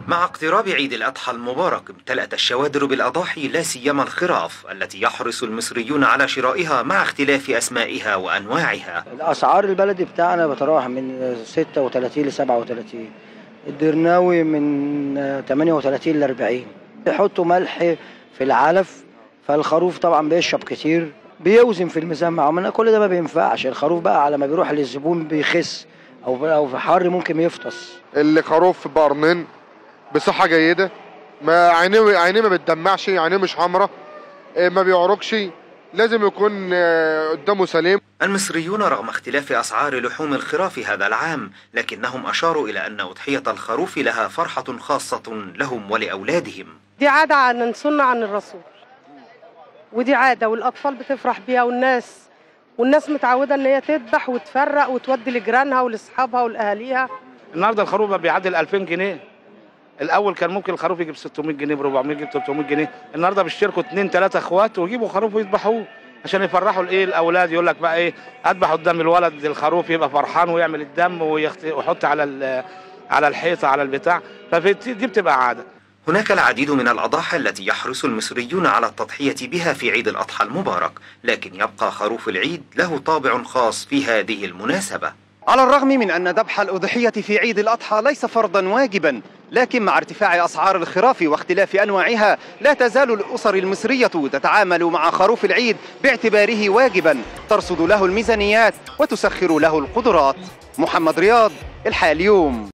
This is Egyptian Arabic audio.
مع اقتراب عيد الأضحى المبارك امتلأت الشوادر بالأضاحي لا سيما الخراف التي يحرص المصريون على شرائها مع اختلاف أسمائها وأنواعها الاسعار البلدي بتاعنا بتراوح من 36 ل 37 الدرناوي من 38 ل 40 يحطوا ملح في العلف فالخروف طبعا بيشرب كتير بيوزن في الميزان معاهم أنا كل ده ما بينفعش الخروف بقى على ما بيروح للزبون بيخس او او في حر ممكن يفطس اللي خروف بقرنين بصحة جيدة ما عينيه عينيه ما بتدمعش عينيه مش حمراء إيه، ما بيعرقش لازم يكون آه، قدامه سليم المصريون رغم اختلاف أسعار لحوم الخراف هذا العام لكنهم أشاروا إلى أن أضحية الخروف لها فرحة خاصة لهم ولأولادهم دي عادة عن سنة عن الرسول ودي عادة والأطفال بتفرح بيها والناس والناس متعودة إن هي تذبح وتفرق وتودي لجيرانها ولأصحابها ولأهاليها النهارده الخروف بقى بيعدي 2000 جنيه الاول كان ممكن الخروف يجيب 600 جنيه ب 400 يجيب 300 جنيه النهارده بيشتركوا اثنين ثلاثه اخوات ويجيبوا خروف ويذبحوه عشان يفرحوا الايه الاولاد يقول لك بقى ايه اذبح قدام الولد الخروف يبقى فرحان ويعمل الدم ويخت- ويحط على ال- على الحيطه على البتاع فدي بتبقى عاده هناك العديد من الأضاحي التي يحرص المصريون على التضحية بها في عيد الأضحى المبارك لكن يبقى خروف العيد له طابع خاص في هذه المناسبة على الرغم من أن ذبح الأضحية في عيد الأضحى ليس فرضا واجبا لكن مع ارتفاع أسعار الخراف واختلاف أنواعها لا تزال الأسر المصرية تتعامل مع خروف العيد باعتباره واجبا ترصد له الميزانيات وتسخر له القدرات محمد رياض الحياة اليوم